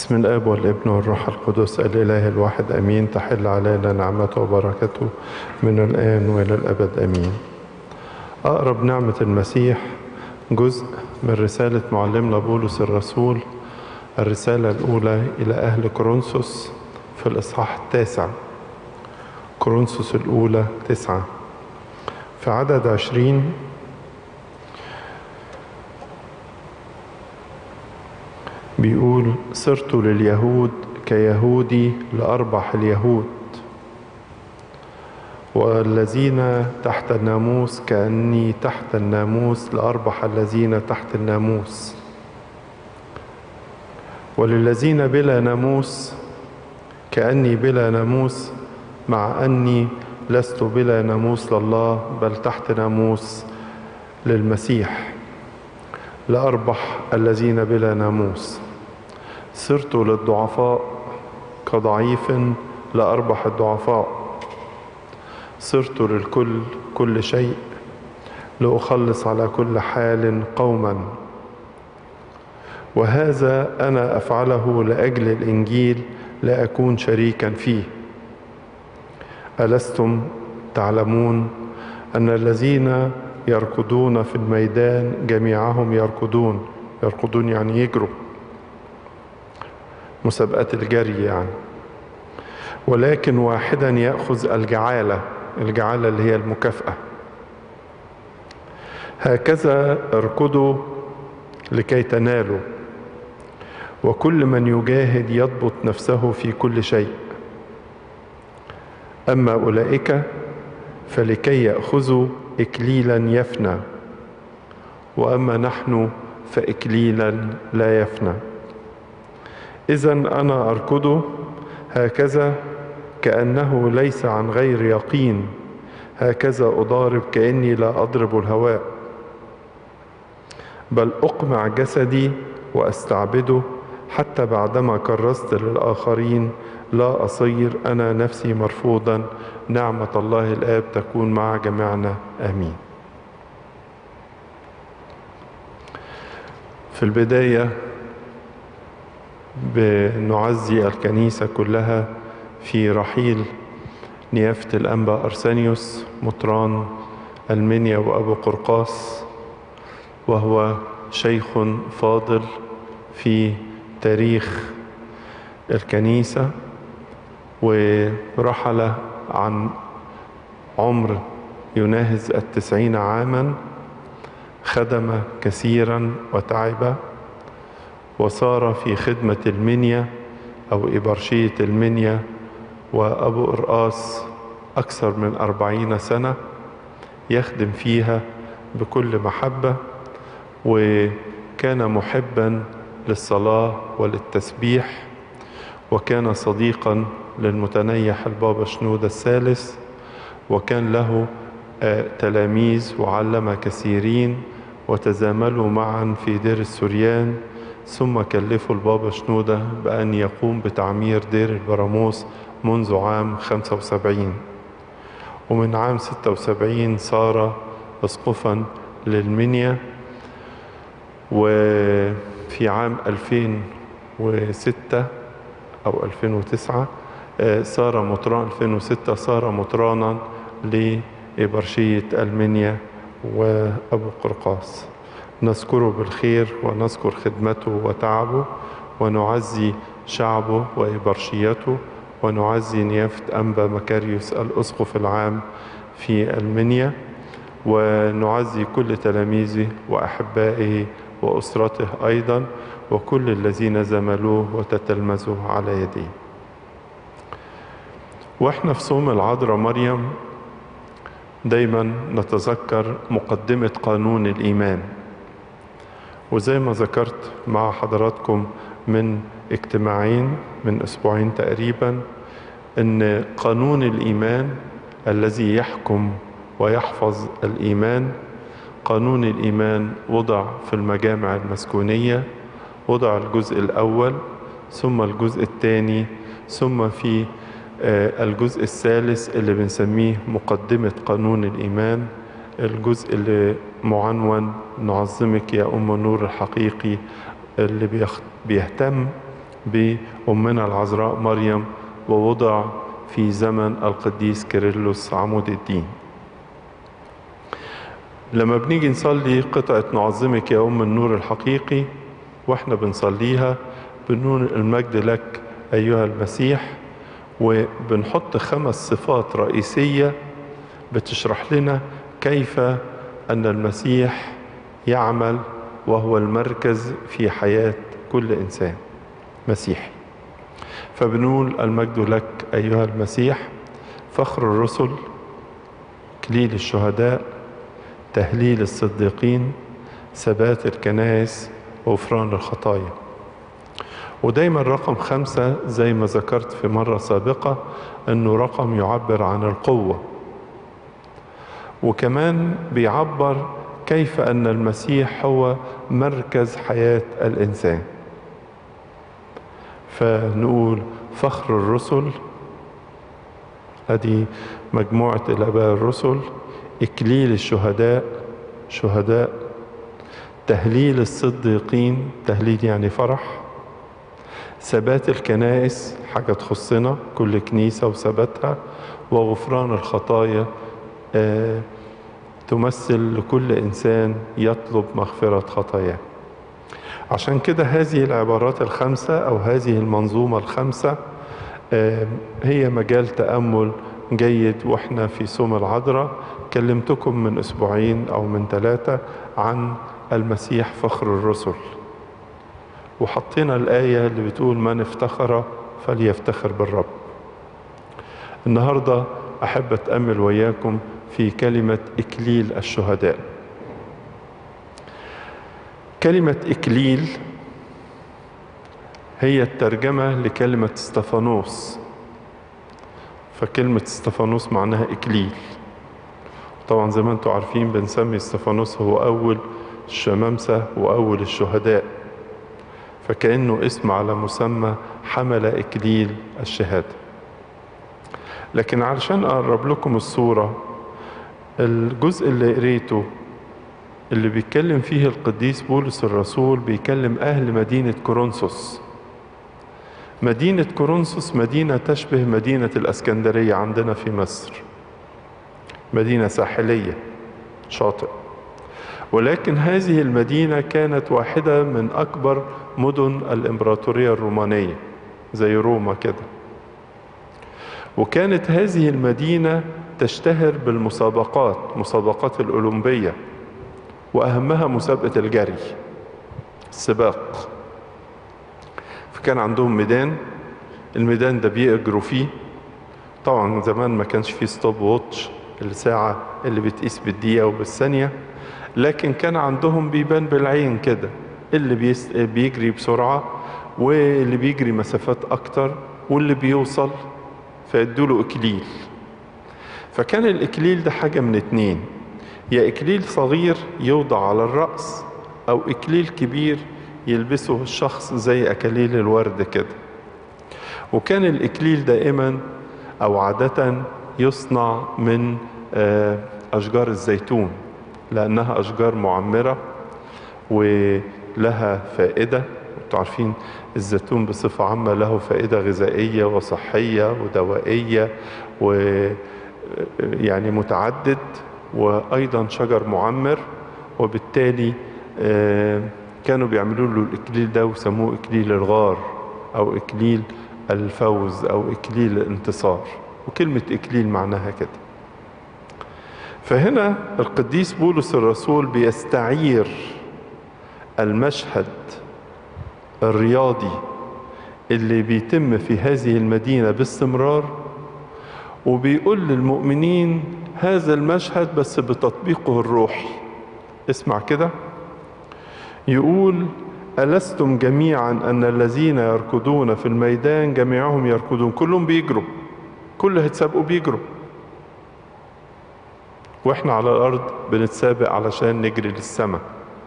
بسم الاب والابن والروح القدس الاله الواحد امين تحل علينا نعمته وبركته من الان والى الابد امين اقرب نعمه المسيح جزء من رساله معلمنا بولس الرسول الرساله الاولى الى اهل كورنثوس في الاصحاح التاسع كورنثوس الاولى تسعه في عدد عشرين بيقول صرت لليهود كيهودي لأربح اليهود والذين تحت الناموس كأني تحت الناموس لأربح الذين تحت الناموس وللذين بلا ناموس كأني بلا ناموس مع أني لست بلا ناموس لله بل تحت ناموس للمسيح لأربح الذين بلا ناموس صرت للضعفاء كضعيف لأربح الضعفاء صرت للكل كل شيء لأخلص على كل حال قوما وهذا أنا أفعله لأجل الإنجيل لأكون شريكا فيه ألستم تعلمون أن الذين يركضون في الميدان جميعهم يركضون يركضون يعني يجروا مسابقات الجري يعني ولكن واحدا ياخذ الجعاله الجعاله اللي هي المكافاه هكذا اركضوا لكي تنالوا وكل من يجاهد يضبط نفسه في كل شيء اما اولئك فلكي ياخذوا اكليلا يفنى واما نحن فاكليلا لا يفنى إذا أنا أركض هكذا كأنه ليس عن غير يقين هكذا أضارب كأني لا أضرب الهواء بل أقمع جسدي وأستعبده حتى بعدما كرست للآخرين لا أصير أنا نفسي مرفوضا نعمة الله الآب تكون مع جميعنا آمين في البداية بنعزي الكنيسة كلها في رحيل نيافة الأنبا أرسانيوس مطران المنيا وأبو قرقاس وهو شيخ فاضل في تاريخ الكنيسة ورحل عن عمر يناهز التسعين عاما خدم كثيرا وتعب وصار في خدمة المنيا أو إبرشية المنيا وأبو إرقاس أكثر من أربعين سنة يخدم فيها بكل محبة وكان محبا للصلاة وللتسبيح وكان صديقا للمتنيح البابا شنودة الثالث وكان له تلاميذ وعلم كثيرين وتزاملوا معا في دير السوريان ثم كلفوا البابا شنودة بأن يقوم بتعمير دير البراموس منذ عام 75 ومن عام 76 صار أسقفا للمنيا وفي عام 2006 أو 2009 صار مطران 2006 صار مطرانا لإبرشية المنيا وأبو قرقاس نذكره بالخير ونذكر خدمته وتعبه ونعزي شعبه وإبرشيته ونعزي نيافة أنبا مكاريوس الأسقف العام في المنيا ونعزي كل تلاميذه وأحبائه وأسرته أيضا وكل الذين زملوه وتتلمذوا على يديه واحنا في صوم العذراء مريم دايما نتذكر مقدمة قانون الإيمان وزي ما ذكرت مع حضراتكم من اجتماعين من اسبوعين تقريبا ان قانون الايمان الذي يحكم ويحفظ الايمان قانون الايمان وضع في المجامع المسكونيه وضع الجزء الاول ثم الجزء الثاني ثم في الجزء الثالث اللي بنسميه مقدمه قانون الايمان الجزء اللي معنون نعظمك يا أم النور الحقيقي اللي بيهتم بأمنا العذراء مريم ووضع في زمن القديس كيرلس عمود الدين لما بنيجي نصلي قطعة نعظمك يا أم النور الحقيقي واحنا بنصليها بنقول المجد لك أيها المسيح وبنحط خمس صفات رئيسية بتشرح لنا كيف أن المسيح يعمل وهو المركز في حياة كل إنسان مسيحي فبنقول المجد لك أيها المسيح فخر الرسل كليل الشهداء تهليل الصديقين ثبات الكنائس وغفران الخطايا ودايما رقم خمسة زي ما ذكرت في مرة سابقة أنه رقم يعبر عن القوة وكمان بيعبر كيف أن المسيح هو مركز حياة الإنسان فنقول فخر الرسل هذه مجموعة الآباء الرسل إكليل الشهداء شهداء تهليل الصديقين تهليل يعني فرح ثبات الكنائس حاجة تخصنا كل كنيسة وثباتها وغفران الخطايا آه تمثل لكل إنسان يطلب مغفرة خطاياه عشان كده هذه العبارات الخمسة أو هذه المنظومة الخمسة آه هي مجال تأمل جيد وإحنا في سوم العذراء كلمتكم من أسبوعين أو من ثلاثة عن المسيح فخر الرسل وحطينا الآية اللي بتقول من افتخر فليفتخر بالرب النهاردة أحب أتأمل وياكم في كلمة إكليل الشهداء كلمة إكليل هي الترجمة لكلمة استفانوس فكلمة استفانوس معناها إكليل طبعا زي ما انتم عارفين بنسمي استفانوس هو أول الشمامسة وأول الشهداء فكأنه اسم على مسمى حمل إكليل الشهادة لكن علشان أقرب لكم الصورة الجزء اللي قريته اللي بيتكلم فيه القديس بولس الرسول بيكلم أهل مدينة كورنثوس مدينة كورنثوس مدينة تشبه مدينة الأسكندرية عندنا في مصر مدينة ساحلية شاطئ ولكن هذه المدينة كانت واحدة من أكبر مدن الإمبراطورية الرومانية زي روما كده وكانت هذه المدينة تشتهر بالمسابقات مسابقات الأولمبية وأهمها مسابقة الجري السباق فكان عندهم ميدان الميدان ده بيجروا فيه طبعا زمان ما كانش فيه ستوب ووتش الساعة اللي بتقيس بالدقيقة وبالثانية لكن كان عندهم بيبان بالعين كده اللي بيس... بيجري بسرعة واللي بيجري مسافات أكتر واللي بيوصل فيدوله إكليل فكان الإكليل ده حاجة من اتنين يا إكليل صغير يوضع على الرأس أو إكليل كبير يلبسه الشخص زي أكاليل الورد كده وكان الإكليل دائما أو عادة يصنع من أشجار الزيتون لأنها أشجار معمرة ولها فائدة عارفين الزيتون بصفة عامة له فائدة غذائية وصحية ودوائية ويعني متعدد وأيضا شجر معمر وبالتالي كانوا بيعملوا له الإكليل ده وسموه إكليل الغار أو إكليل الفوز أو إكليل الانتصار وكلمة إكليل معناها كده فهنا القديس بولس الرسول بيستعير المشهد الرياضي اللي بيتم في هذه المدينة باستمرار وبيقول للمؤمنين هذا المشهد بس بتطبيقه الروحي اسمع كده يقول ألستم جميعا أن الذين يركضون في الميدان جميعهم يركضون كلهم بيجروا كل هيتسابقوا بيجروا واحنا على الارض بنتسابق علشان نجري للسماء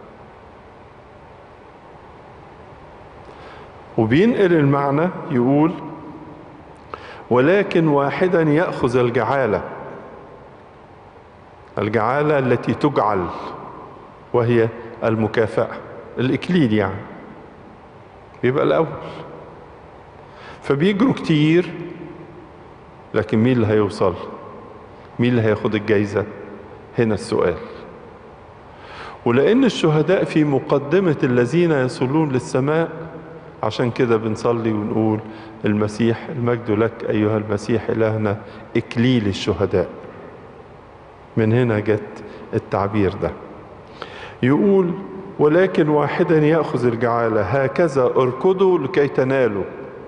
وبينقل المعنى يقول ولكن واحدا ياخذ الجعاله الجعاله التي تجعل وهي المكافاه الاكليل يعني بيبقى الاول فبيجروا كتير لكن مين اللي هيوصل مين اللي هياخد الجايزة هنا السؤال ولأن الشهداء في مقدمة الذين يصلون للسماء عشان كده بنصلي ونقول المسيح المجد لك أيها المسيح إلهنا إكليل الشهداء من هنا جت التعبير ده يقول ولكن واحدا يأخذ الجعالة هكذا اركضوا لكي تنالوا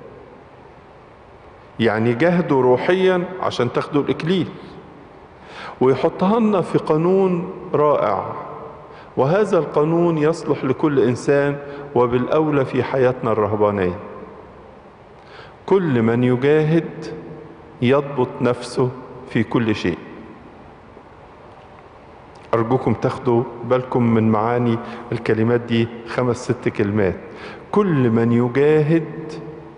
يعني جاهدوا روحيا عشان تاخدوا الإكليل ويحطها لنا في قانون رائع وهذا القانون يصلح لكل إنسان وبالأولى في حياتنا الرهبانية كل من يجاهد يضبط نفسه في كل شيء أرجوكم تاخدوا بالكم من معاني الكلمات دي خمس ست كلمات كل من يجاهد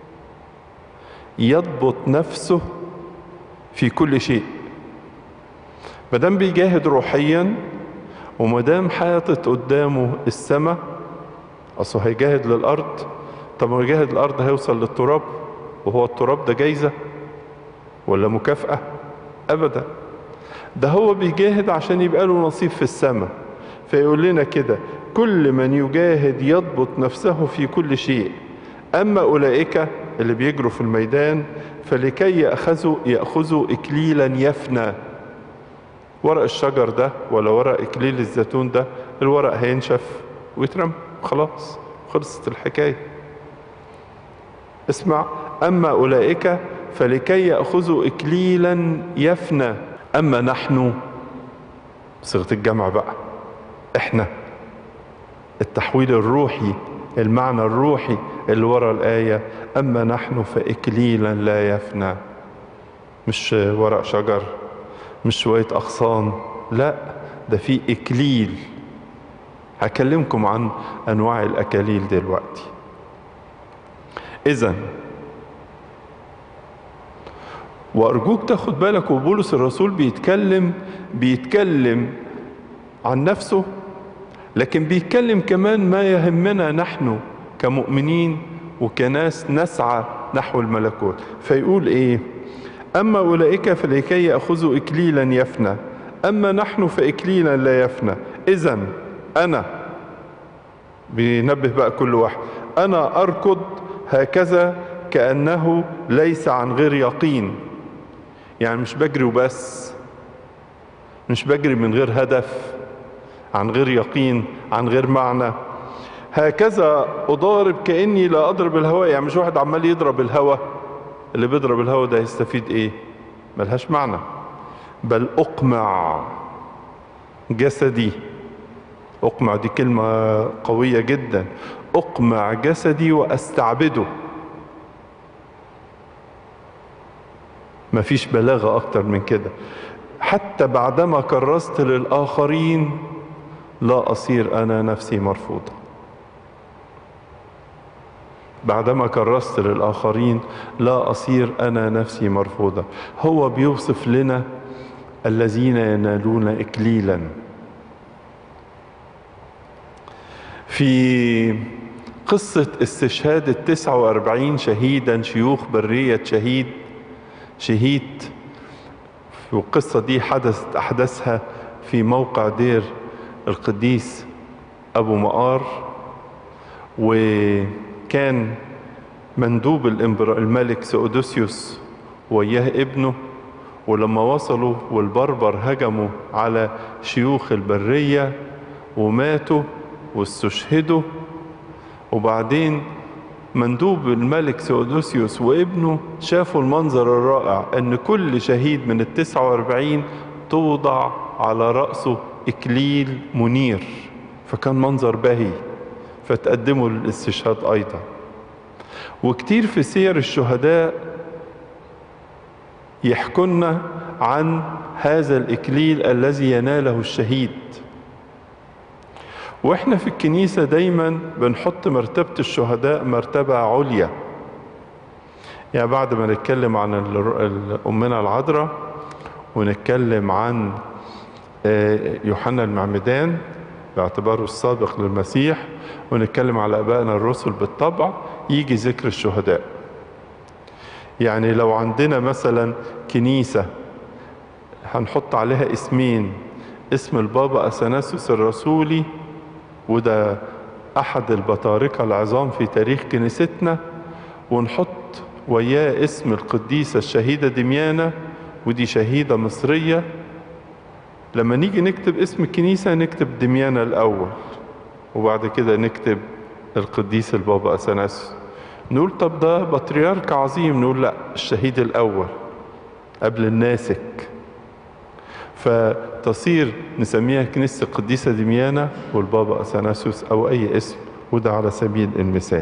يضبط نفسه في كل شيء مادام بيجاهد روحيا ومادام حاطط قدامه السماء اصله هيجاهد للارض طب ما يجاهد الارض هيوصل للتراب وهو التراب ده جايزه ولا مكافاه ابدا ده هو بيجاهد عشان يبقى له نصيب في السماء فيقول لنا كده كل من يجاهد يضبط نفسه في كل شيء اما اولئك اللي بيجروا في الميدان فلكي ياخذوا ياخذوا اكليلا يفنى ورق الشجر ده ولا ورق اكليل الزيتون ده الورق هينشف ويترم خلاص خلصت الحكايه اسمع اما اولئك فلكي ياخذوا اكليلا يفنى اما نحن صيغه الجمع بقى احنا التحويل الروحي المعنى الروحي اللي ورا الايه اما نحن فاكليلا لا يفنى مش ورق شجر مش شويه اغصان لا ده في اكليل هكلمكم عن انواع الاكاليل دلوقتي اذا وارجوك تاخد بالك وبولس الرسول بيتكلم بيتكلم عن نفسه لكن بيتكلم كمان ما يهمنا نحن كمؤمنين وكناس نسعى نحو الملكوت فيقول ايه اما اولئك فلكي ياخذوا اكليلا يفنى اما نحن فاكليلا لا يفنى اذا انا بينبه بقى كل واحد انا اركض هكذا كانه ليس عن غير يقين يعني مش بجري وبس مش بجري من غير هدف عن غير يقين عن غير معنى هكذا أضارب كأني لا أضرب الهواء يعني مش واحد عمال يضرب الهواء اللي بيضرب الهواء ده هيستفيد إيه ملهاش معنى بل أقمع جسدي أقمع دي كلمة قوية جدا أقمع جسدي وأستعبده مفيش بلاغة أكتر من كده حتى بعدما كرست للآخرين لا أصير أنا نفسي مرفوضة بعدما كرست للآخرين لا أصير أنا نفسي مرفوضة هو بيوصف لنا الذين ينالون إكليلا في قصة استشهاد التسعة وأربعين شهيدا شيوخ برية شهيد شهيد والقصة دي حدثت أحدثها في موقع دير القديس أبو مقار وكان مندوب الملك سؤدوسيوس وياه ابنه ولما وصلوا والبربر هجموا على شيوخ البرية وماتوا واستشهدوا وبعدين مندوب الملك سودوسيوس وابنه شافوا المنظر الرائع ان كل شهيد من التسعة واربعين توضع على رأسه اكليل منير فكان منظر باهي فتقدموا للاستشهاد ايضا وكتير في سير الشهداء يحكونا عن هذا الاكليل الذي يناله الشهيد واحنا في الكنيسة دايما بنحط مرتبة الشهداء مرتبة عليا يعني بعد ما نتكلم عن أمنا العذراء ونتكلم عن يوحنا المعمدان باعتباره السابق للمسيح ونتكلم على أبائنا الرسل بالطبع يجي ذكر الشهداء يعني لو عندنا مثلا كنيسة هنحط عليها اسمين اسم البابا أثناسيوس الرسولي وده أحد البطاركة العظام في تاريخ كنيستنا ونحط وياه اسم القديسة الشهيدة دميانة ودي شهيدة مصرية لما نيجي نكتب اسم الكنيسة نكتب دميانة الأول وبعد كده نكتب القديس البابا أثناسيوس نقول طب ده بطريرك عظيم نقول لا الشهيد الأول قبل الناسك فتصير نسميها كنيسة القديسة دميانة والبابا أثناسيوس أو أي اسم وده على سبيل المثال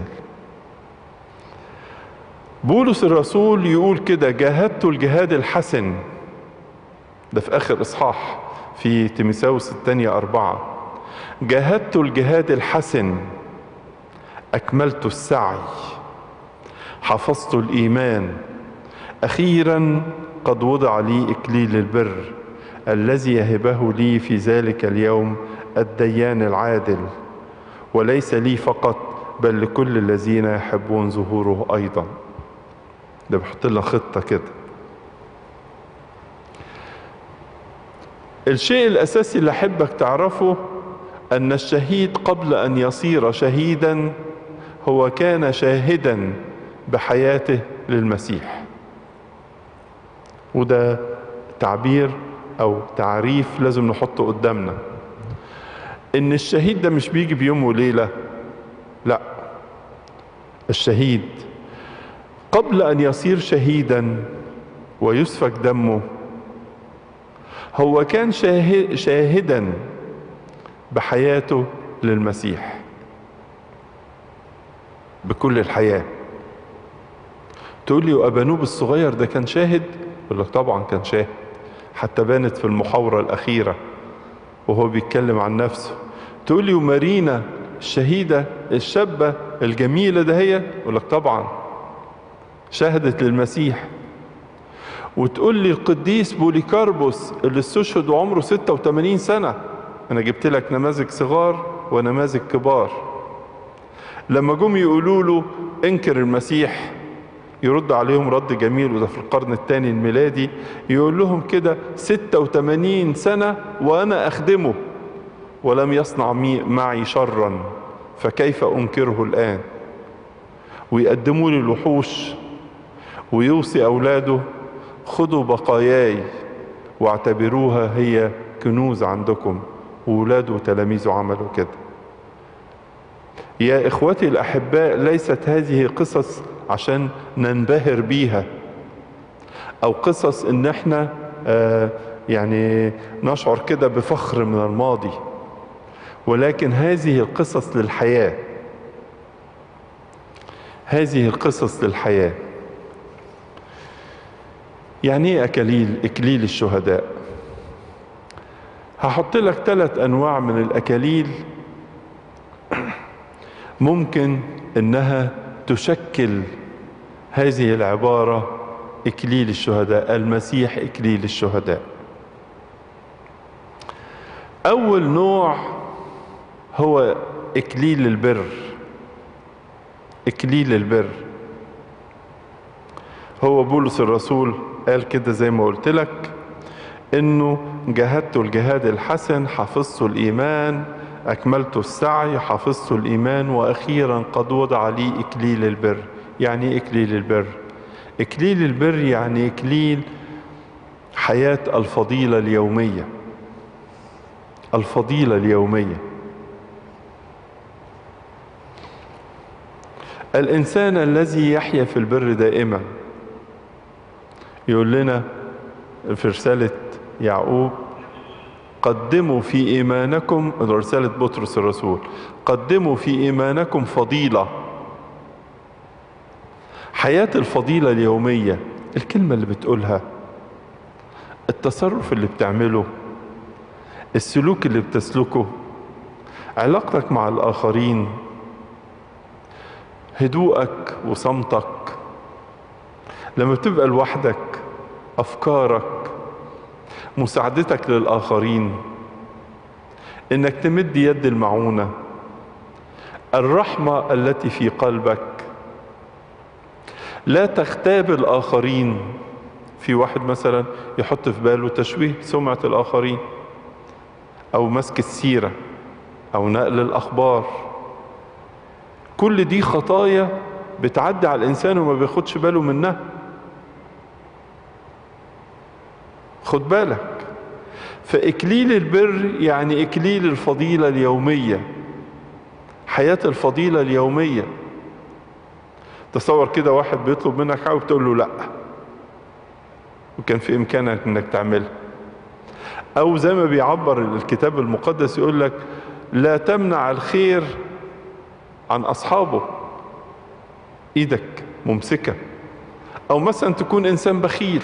بولس الرسول يقول كده جاهدت الجهاد الحسن ده في آخر إصحاح في تيمساوس الثانية أربعة جاهدت الجهاد الحسن أكملت السعي حفظت الإيمان أخيرا قد وضع لي إكليل البر الذي يهبه لي في ذلك اليوم الديان العادل وليس لي فقط بل لكل الذين يحبون ظهوره أيضا ده بحط لنا خطة كده الشيء الأساسي اللي أحبك تعرفه أن الشهيد قبل أن يصير شهيدا هو كان شاهدا بحياته للمسيح وده تعبير أو تعريف لازم نحطه قدامنا إن الشهيد ده مش بيجي بيوم وليلة لا الشهيد قبل أن يصير شهيدا ويسفك دمه هو كان شاهدا بحياته للمسيح بكل الحياة تقول لي وأبانوب الصغير ده كان شاهد يقول لك طبعا كان شاهد حتى بانت في المحاورة الأخيرة وهو بيتكلم عن نفسه تقول لي ومارينا الشهيدة الشابة الجميلة ده هي يقول لك طبعا شهدت للمسيح وتقول لي القديس بوليكاربوس اللي استشهد وعمره 86 سنة أنا جبت لك نماذج صغار ونماذج كبار لما جم يقولوا له انكر المسيح يرد عليهم رد جميل وده في القرن الثاني الميلادي يقول لهم كده 86 سنة وأنا أخدمه ولم يصنع معي شرا فكيف أنكره الآن ويقدموا لي الوحوش ويوصي أولاده خذوا بقاياي واعتبروها هي كنوز عندكم وولاده وتلاميذه عملوا كده يا إخوتي الأحباء ليست هذه قصص عشان ننبهر بيها أو قصص إن احنا آه يعني نشعر كده بفخر من الماضي ولكن هذه القصص للحياة هذه القصص للحياة يعني ايه أكاليل إكليل الشهداء هحط لك ثلاث أنواع من الأكاليل ممكن إنها تشكل هذه العبارة إكليل الشهداء المسيح إكليل الشهداء أول نوع هو إكليل البر إكليل البر هو بولس الرسول قال كده زي ما قلت لك إنه جاهدت الجهاد الحسن حفظت الإيمان أكملت السعي حفظت الإيمان وأخيرا قد وضع لي إكليل البر يعني إيه إكليل البر إكليل البر يعني إكليل حياة الفضيلة اليومية الفضيلة اليومية الإنسان الذي يحيا في البر دائما يقول لنا في رسالة يعقوب قدموا في إيمانكم رسالة بطرس الرسول قدموا في إيمانكم فضيلة حياة الفضيلة اليومية الكلمة اللي بتقولها التصرف اللي بتعمله السلوك اللي بتسلكه علاقتك مع الآخرين هدوءك وصمتك لما بتبقى لوحدك أفكارك مساعدتك للآخرين إنك تمد يد المعونة الرحمة التي في قلبك لا تغتاب الآخرين في واحد مثلا يحط في باله تشويه سمعة الآخرين أو مسك السيرة أو نقل الأخبار كل دي خطايا بتعدي على الإنسان وما بياخدش باله منها خد بالك فإكليل البر يعني إكليل الفضيلة اليومية حياة الفضيلة اليومية تصور كده واحد بيطلب منك حاجة وبتقول له لأ وكان في إمكانك إنك تعملها أو زي ما بيعبر الكتاب المقدس يقول لك لا تمنع الخير عن أصحابه إيدك ممسكة أو مثلا تكون إنسان بخيل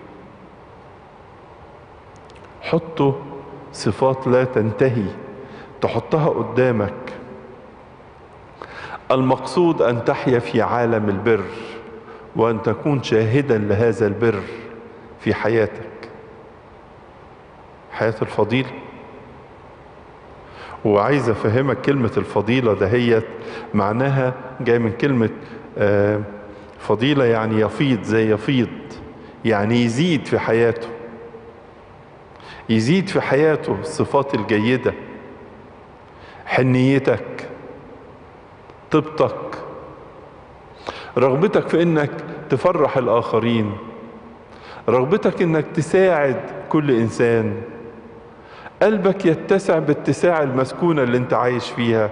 حطوا صفات لا تنتهي تحطها قدامك المقصود أن تحيا في عالم البر وأن تكون شاهدا لهذا البر في حياتك حياة الفضيلة وعايز أفهمك كلمة الفضيلة دهيت معناها جاي من كلمة آه فضيلة يعني يفيض زي يفيض يعني يزيد في حياته يزيد في حياته الصفات الجيدة حنيتك طيبتك رغبتك في انك تفرح الاخرين رغبتك انك تساعد كل انسان قلبك يتسع باتساع المسكونة اللي انت عايش فيها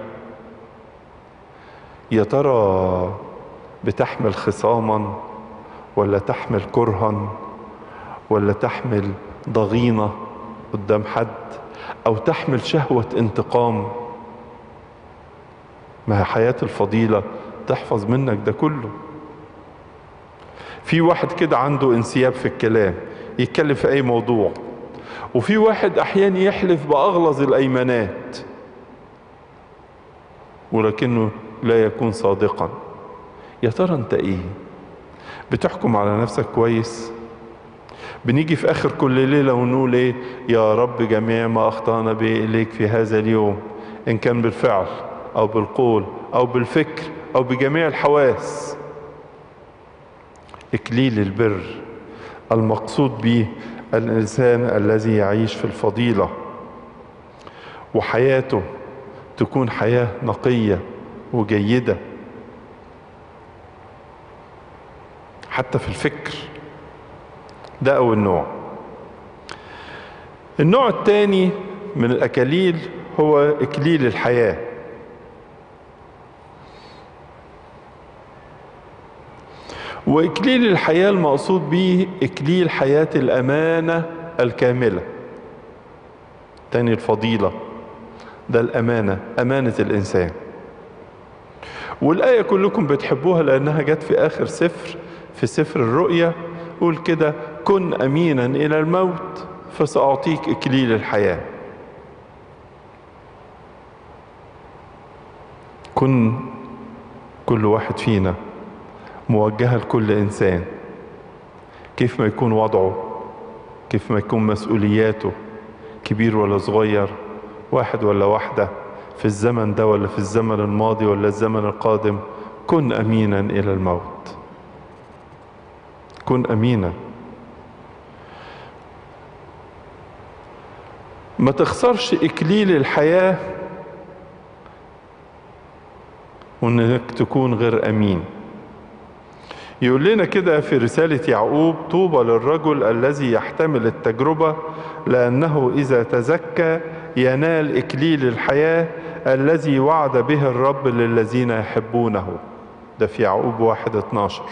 يا ترى بتحمل خصاما ولا تحمل كرها ولا تحمل ضغينة قدام حد او تحمل شهوة انتقام ما هي حياة الفضيلة تحفظ منك ده كله في واحد كده عنده انسياب في الكلام يتكلم في اي موضوع وفي واحد احيانا يحلف باغلظ الايمانات ولكنه لا يكون صادقا يا ترى انت ايه بتحكم على نفسك كويس بنيجي في اخر كل ليله ونقول ايه يا رب جميع ما اخطانا به اليك في هذا اليوم ان كان بالفعل او بالقول او بالفكر او بجميع الحواس اكليل البر المقصود به الانسان الذي يعيش في الفضيله وحياته تكون حياه نقيه وجيده حتى في الفكر ده اول نوع النوع الثاني من الاكاليل هو اكليل الحياه واكليل الحياه المقصود به اكليل حياه الامانه الكامله تاني الفضيله ده الامانه امانه الانسان والايه كلكم بتحبوها لانها جت في اخر سفر في سفر الرؤيا قول كده كن امينا الى الموت فساعطيك اكليل الحياه كن كل واحد فينا موجهه لكل انسان كيف ما يكون وضعه كيف ما يكون مسؤولياته كبير ولا صغير واحد ولا واحده في الزمن ده ولا في الزمن الماضي ولا الزمن القادم كن امينا الى الموت كن امينا ما تخسرش اكليل الحياه وانك تكون غير امين يقول لنا كده في رسالة يعقوب طوبى للرجل الذي يحتمل التجربة لأنه إذا تزكى ينال إكليل الحياة الذي وعد به الرب للذين يحبونه ده في يعقوب واحد اتناشر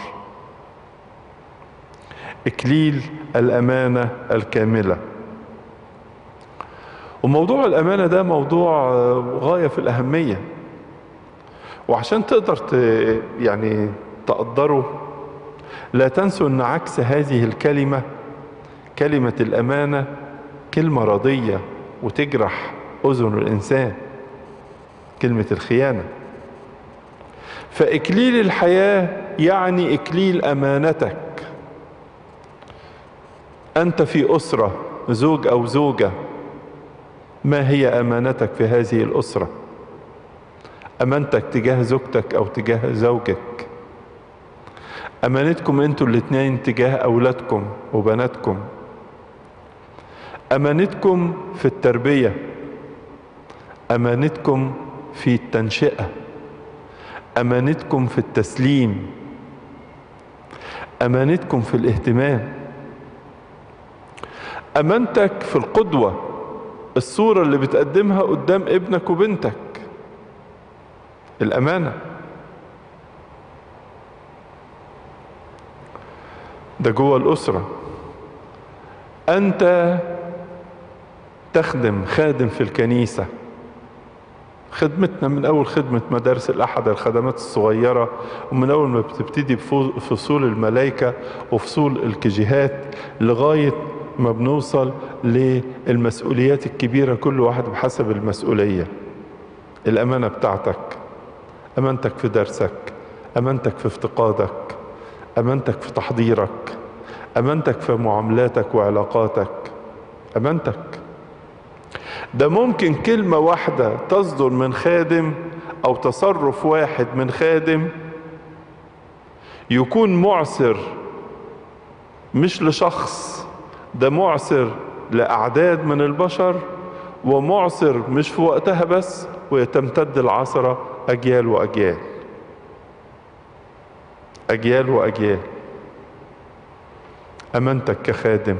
إكليل الأمانة الكاملة وموضوع الأمانة ده موضوع غاية في الأهمية وعشان تقدر ت... يعني تقدره لا تنسوا أن عكس هذه الكلمة كلمة الأمانة كلمة رضية وتجرح أذن الإنسان كلمة الخيانة فإكليل الحياة يعني إكليل أمانتك أنت في أسرة زوج أو زوجة ما هي أمانتك في هذه الأسرة أمانتك تجاه زوجتك أو تجاه زوجك أمانتكم أنتوا الاتنين تجاه أولادكم وبناتكم أمانتكم في التربية أمانتكم في التنشئة أمانتكم في التسليم أمانتكم في الاهتمام أمانتك في القدوة الصورة اللي بتقدمها قدام ابنك وبنتك الأمانة ده جوه الأسرة أنت تخدم خادم في الكنيسة خدمتنا من أول خدمة مدارس الأحد الخدمات الصغيرة ومن أول ما بتبتدي بفصول الملائكة وفصول الكجيهات لغاية ما بنوصل للمسؤوليات الكبيرة كل واحد بحسب المسؤولية الأمانة بتاعتك أمانتك في درسك أمانتك في افتقادك أمانتك في تحضيرك أمانتك في معاملاتك وعلاقاتك أمانتك ده ممكن كلمة واحدة تصدر من خادم أو تصرف واحد من خادم يكون معسر مش لشخص ده معسر لأعداد من البشر ومعسر مش في وقتها بس ويتمتد العصرة أجيال وأجيال أجيال وأجيال أمانتك كخادم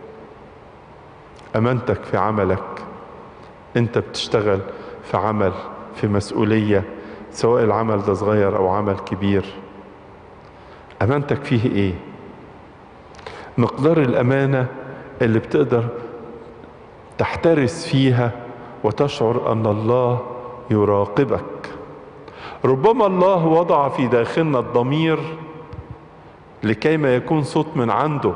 أمانتك في عملك أنت بتشتغل في عمل في مسؤولية سواء العمل ده صغير أو عمل كبير أمانتك فيه إيه مقدار الأمانة اللي بتقدر تحترس فيها وتشعر أن الله يراقبك ربما الله وضع في داخلنا الضمير لكي ما يكون صوت من عنده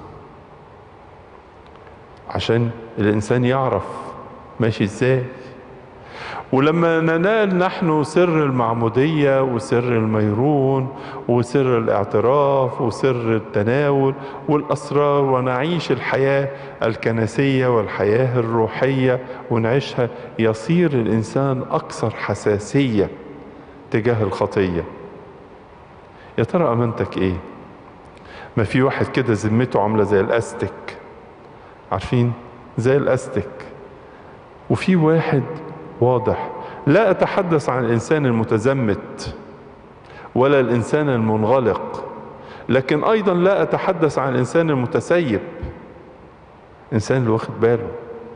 عشان الإنسان يعرف ماشي ازاي ولما ننال نحن سر المعمودية وسر الميرون وسر الاعتراف وسر التناول والأسرار ونعيش الحياة الكنسية والحياة الروحية ونعيشها يصير الإنسان أكثر حساسية تجاه الخطية يا ترى أمانتك إيه؟ ما في واحد كده ذمته عاملة زي الأستك عارفين؟ زي الأستك وفي واحد واضح لا أتحدث عن الإنسان المتزمت ولا الإنسان المنغلق لكن أيضا لا أتحدث عن الإنسان المتسيب إنسان اللي واخد باله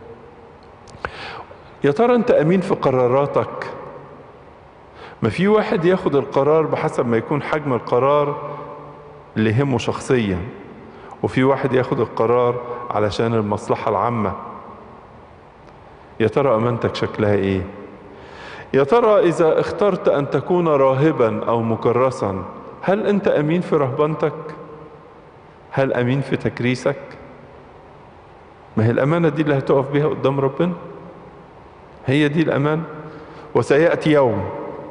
يا ترى أنت أمين في قراراتك ما في واحد ياخد القرار بحسب ما يكون حجم القرار اللي يهمه شخصيا وفي واحد ياخد القرار علشان المصلحة العامة يا ترى امانتك شكلها ايه يا ترى اذا اخترت ان تكون راهبا او مكرسا هل انت امين في رهبنتك هل امين في تكريسك ما هي الامانه دي اللي هتقف بيها قدام ربنا هي دي الامان وسياتي يوم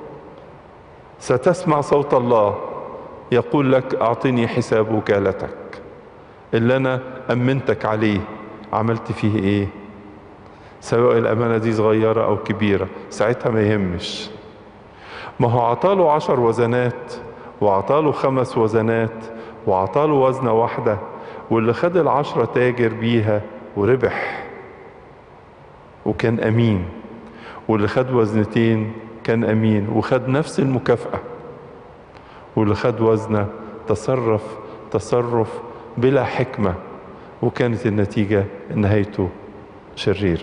ستسمع صوت الله يقول لك اعطني حساب وكالتك اللي انا امنتك عليه عملت فيه ايه سواء الأمانة دي صغيرة أو كبيرة ساعتها ما يهمش ما هو عطاله عشر وزنات وعطاله خمس وزنات وعطاله وزنة واحدة واللي خد العشرة تاجر بيها وربح وكان أمين واللي خد وزنتين كان أمين وخد نفس المكافأة واللي خد وزنة تصرف تصرف بلا حكمة وكانت النتيجة نهايته شريره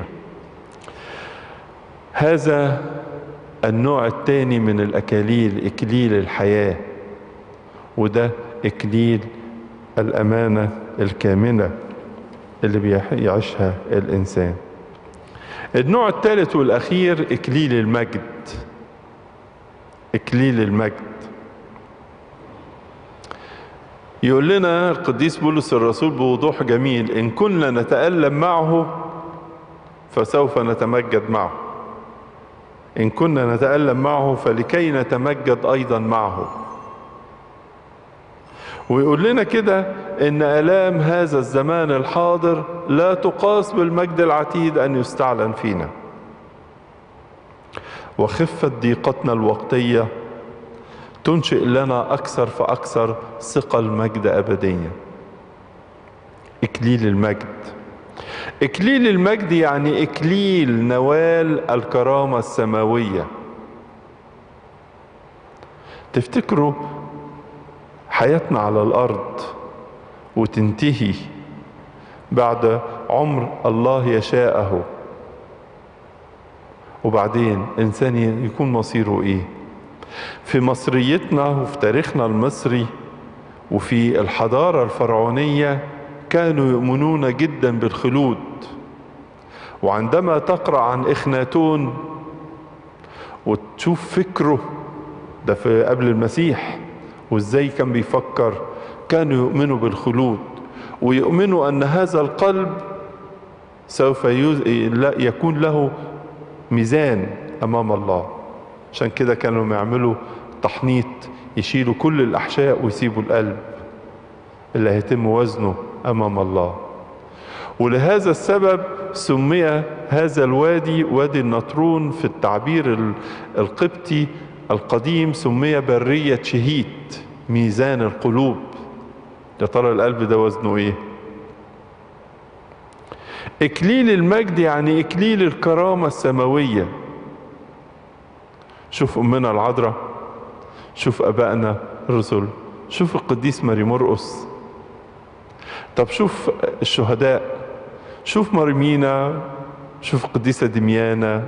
هذا النوع الثاني من الأكاليل إكليل الحياة وده إكليل الأمانة الكامنة اللي بيعيشها الإنسان النوع الثالث والأخير إكليل المجد إكليل المجد يقول لنا القديس بولس الرسول بوضوح جميل إن كنا نتألم معه فسوف نتمجد معه إن كنا نتألم معه فلكي نتمجد أيضا معه ويقول لنا كده إن آلام هذا الزمان الحاضر لا تقاس بالمجد العتيد أن يستعلن فينا وخفة ضيقتنا الوقتية تنشئ لنا أكثر فأكثر ثقل مجد أبديا إكليل المجد إكليل المجد يعني إكليل نوال الكرامة السماوية تفتكروا حياتنا على الأرض وتنتهي بعد عمر الله يشاءه وبعدين إنسان يكون مصيره إيه في مصريتنا وفي تاريخنا المصري وفي الحضارة الفرعونية كانوا يؤمنون جدا بالخلود وعندما تقرأ عن إخناتون وتشوف فكره ده في قبل المسيح وازاي كان بيفكر كانوا يؤمنوا بالخلود ويؤمنوا ان هذا القلب سوف يكون له ميزان امام الله عشان كده كانوا يعملوا تحنيط يشيلوا كل الاحشاء ويسيبوا القلب اللي هيتم وزنه امام الله ولهذا السبب سمي هذا الوادي وادي النطرون في التعبير القبطي القديم سمي برية شهيت ميزان القلوب يا ترى القلب ده وزنه ايه اكليل المجد يعني اكليل الكرامة السماوية شوف امنا العذراء شوف ابائنا الرسل شوف القديس ماري مرقس طب شوف الشهداء شوف مريمينا شوف القديسة دميانة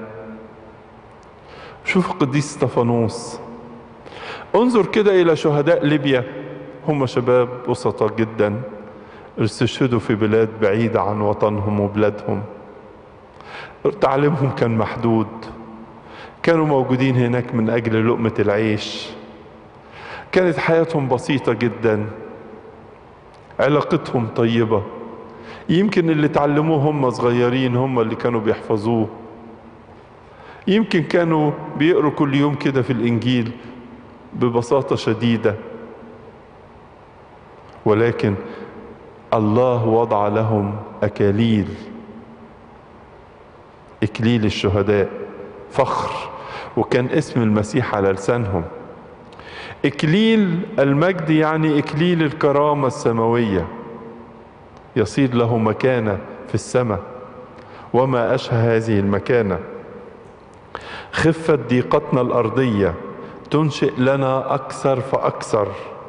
شوف القديس استفانوس انظر كده الى شهداء ليبيا هم شباب بسطاء جدا استشهدوا في بلاد بعيدة عن وطنهم وبلادهم تعليمهم كان محدود كانوا موجودين هناك من أجل لقمة العيش كانت حياتهم بسيطة جدا علاقتهم طيبة يمكن اللي تعلموه هم صغيرين هم اللي كانوا بيحفظوه يمكن كانوا بيقروا كل يوم كده في الإنجيل ببساطة شديدة ولكن الله وضع لهم أكاليل إكليل الشهداء فخر وكان اسم المسيح على لسانهم إكليل المجد يعني إكليل الكرامة السماوية يصير له مكانة في السماء وما أشهى هذه المكانة خفة ضيقتنا الأرضية تنشئ لنا أكثر فأكثر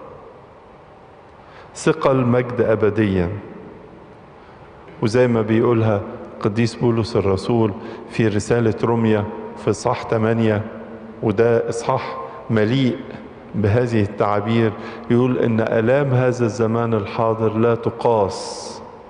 ثقل مجد أبديا وزي ما بيقولها قديس بولس الرسول في رسالة روميا في إصحاح 8 وده إصحاح مليء بهذه التعابير يقول إن آلام هذا الزمان الحاضر لا تقاس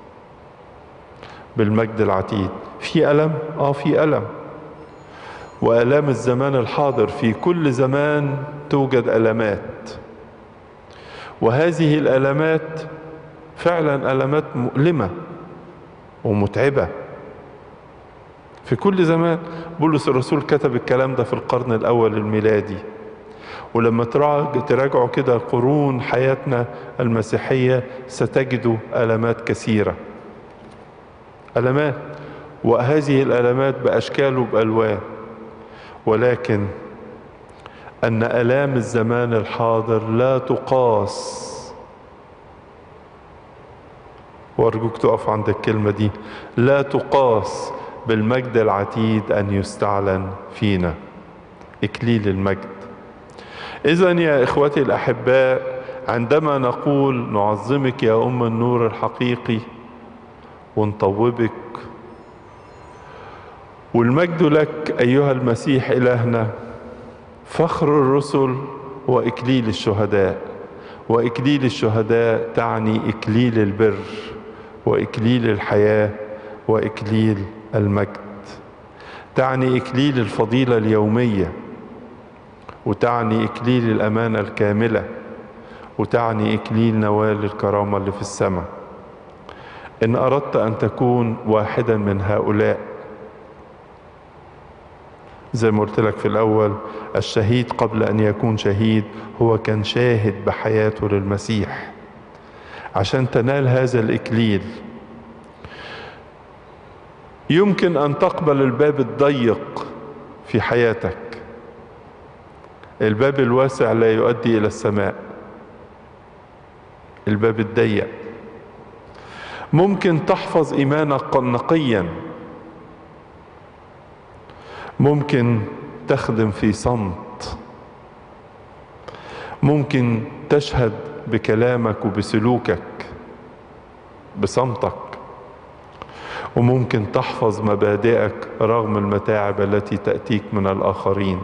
بالمجد العتيد في ألم؟ آه في ألم وآلام الزمان الحاضر في كل زمان توجد ألمات وهذه الألمات فعلا ألمات مؤلمة ومتعبة في كل زمان بولس الرسول كتب الكلام ده في القرن الأول الميلادي ولما تراجعوا كده قرون حياتنا المسيحية ستجدوا ألمات كثيرة ألمات وهذه الألمات بأشكال وبألوان ولكن أن ألام الزمان الحاضر لا تقاس وأرجوك تقف عند الكلمة دي لا تقاس بالمجد العتيد أن يستعلن فينا إكليل المجد إذا يا إخوتي الأحباء عندما نقول نعظمك يا أم النور الحقيقي ونطوبك والمجد لك أيها المسيح إلهنا فخر الرسل وإكليل الشهداء وإكليل الشهداء تعني إكليل البر وإكليل الحياة وإكليل المجد تعني إكليل الفضيلة اليومية وتعني إكليل الأمانة الكاملة وتعني إكليل نوال الكرامة اللي في السماء إن أردت أن تكون واحدا من هؤلاء زي ما قلت لك في الأول الشهيد قبل أن يكون شهيد هو كان شاهد بحياته للمسيح عشان تنال هذا الإكليل يمكن أن تقبل الباب الضيق في حياتك الباب الواسع لا يؤدي إلى السماء الباب الضيق ممكن تحفظ إيمانك نقيا ممكن تخدم في صمت ممكن تشهد بكلامك وبسلوكك بصمتك وممكن تحفظ مبادئك رغم المتاعب التي تأتيك من الآخرين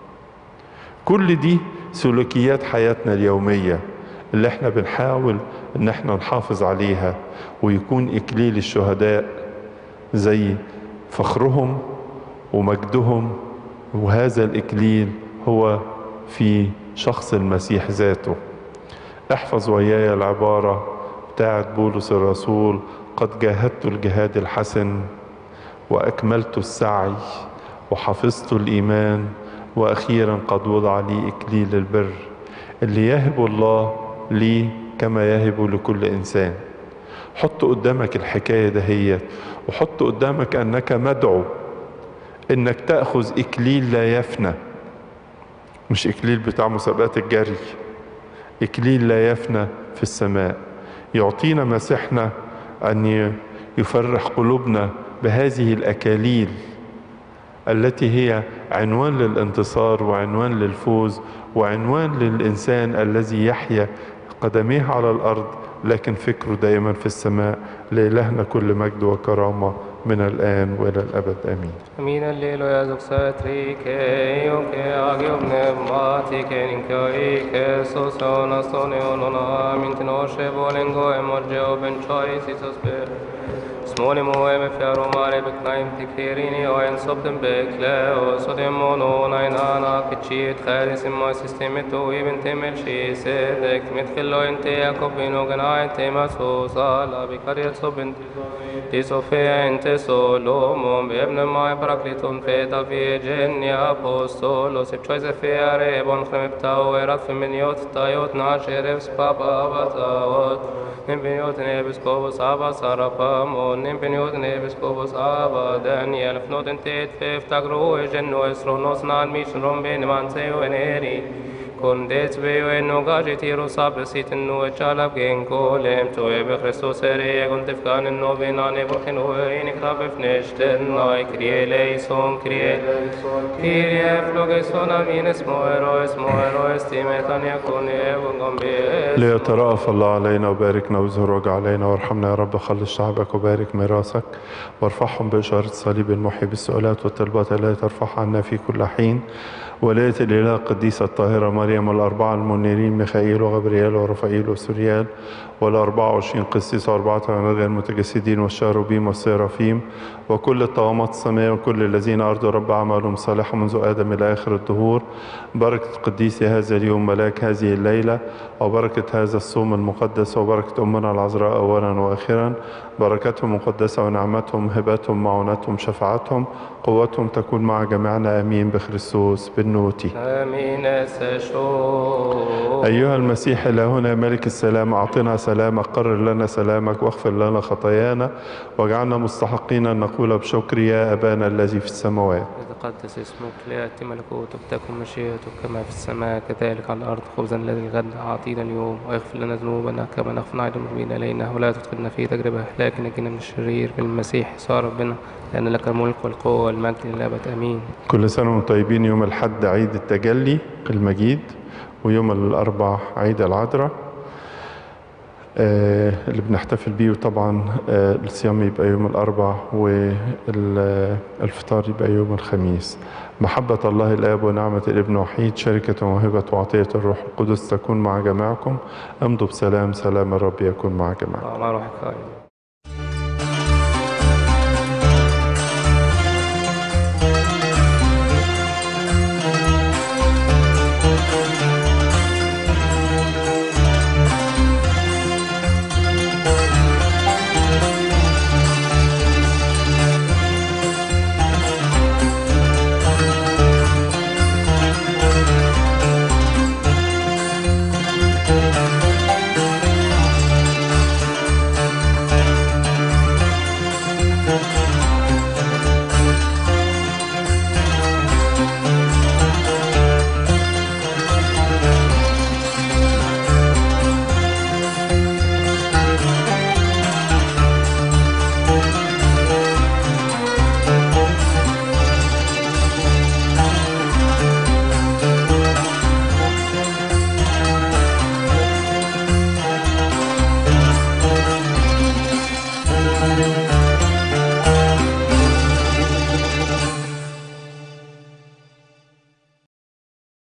كل دي سلوكيات حياتنا اليومية اللي احنا بنحاول ان احنا نحافظ عليها ويكون اكليل الشهداء زي فخرهم ومجدهم وهذا الاكليل هو في شخص المسيح ذاته احفظ وياي العبارة بتاعت بولس الرسول قد جاهدت الجهاد الحسن واكملت السعي وحفظت الايمان واخيرا قد وضع لي اكليل البر اللي يهب الله لي كما يهب لكل انسان حط قدامك الحكايه دهيت وحط قدامك انك مدعو انك تاخذ اكليل لا يفنى مش اكليل بتاع مسابقات الجري اكليل لا يفنى في السماء يعطينا مسيحنا ان يفرح قلوبنا بهذه الاكاليل التي هي عنوان للانتصار وعنوان للفوز وعنوان للانسان الذي يحيا قدميه على الارض لكن فكره دائما في السماء لإلهنا كل مجد وكرامه من الان والى الابد امين Min alleluia zuxatrike, ioke agiobne matike, ninkoike, sosona sonionona, mintinoshe volengo emorgeo benchoi sisosper. Smoli moe me fjaro mare beknaim tikfirini o en sobden bekle o sodem mono nainana kachit kharis imma sistemet o ibn temel shi sedek mitkhillo ente yakobino gana ente maso sala bikarit sobin ti sofia ente solomon bebne mai parakliton fe David genia apostolo se choise feare bon khmeptao erat feminiot tayot na sherev spapa batawot Nimpiniot nebiskobos aba sarapamon Nimpiniot nebiskobos aba Daniel fnoten tet fef tagro egenno esronos nan mission romben man seo eneri Kondet veo en nogaji tiro sabre sitin no chalab gen kolem to e be Christos ere gon tefkan no venane boken o in krab fneshten nay krie leison krie Kyrie flogeson amines moero es moero estimetan yakun evon gombe ليترأف الله علينا وباركنا ويظهر وجه علينا وارحمنا يا رب خلص شعبك وبارك ميراثك وارفعهم بإشارة الصليب المحيي بالسؤالات والطلبات التي ترفعها عنا في كل حين ولاية الإله القديسة الطاهرة مريم والأربعة المنيرين ميخائيل وغبريال ورفائيل وسوريال والأربعة وعشرين قسيس وأربعة غير المتجسدين والشاروبيم والسيرافيم وكل الطغمات السماء وكل الذين أرضوا رب عملهم صالحا منذ آدم إلى آخر الدهور بركة قديس هذا اليوم ملاك هذه الليلة وبركة هذا الصوم المقدس وبركة أمنا العذراء أولا وآخرا بركتهم مقدسة ونعمتهم هبتهم معونتهم شفاعتهم قوتهم تكون مع جميعنا آمين بخريستوس بالنوتي Amine se sho. أيها المسيح إلهنا ملك السلام أعطنا سلامك قرر لنا سلامك واغفر لنا خطايانا واجعلنا مستحقين أن نقول بشكر يا أبانا الذي في السماوات يتقدس اسمك ليأتي ملكوتك تكن مشيئتك كما في السماء كذلك على الأرض خبزا الذي الغد أعطينا اليوم واغفر لنا ذنوبنا كما نغفر أيضا المذنبين إلينا ولا تدخلنا في تجربة لكن نجينا من الشرير بالمسيح صار ربنا لأن لك الملك والقوة والمجد للأبد آمين كل سنة وانتم طيبين يوم الحد عيد التجلي المجيد ويوم الأربع عيد العذراء آه اللي بنحتفل بيه وطبعا آه الصيام يبقى يوم الأربع والفطار يبقى يوم الخميس محبة الله الآب ونعمة الابن وحيد شركة وهبة وعطية الروح القدس تكون مع جميعكم امضوا بسلام سلام الرب يكون مع جميعكم مع روحك آمين Thank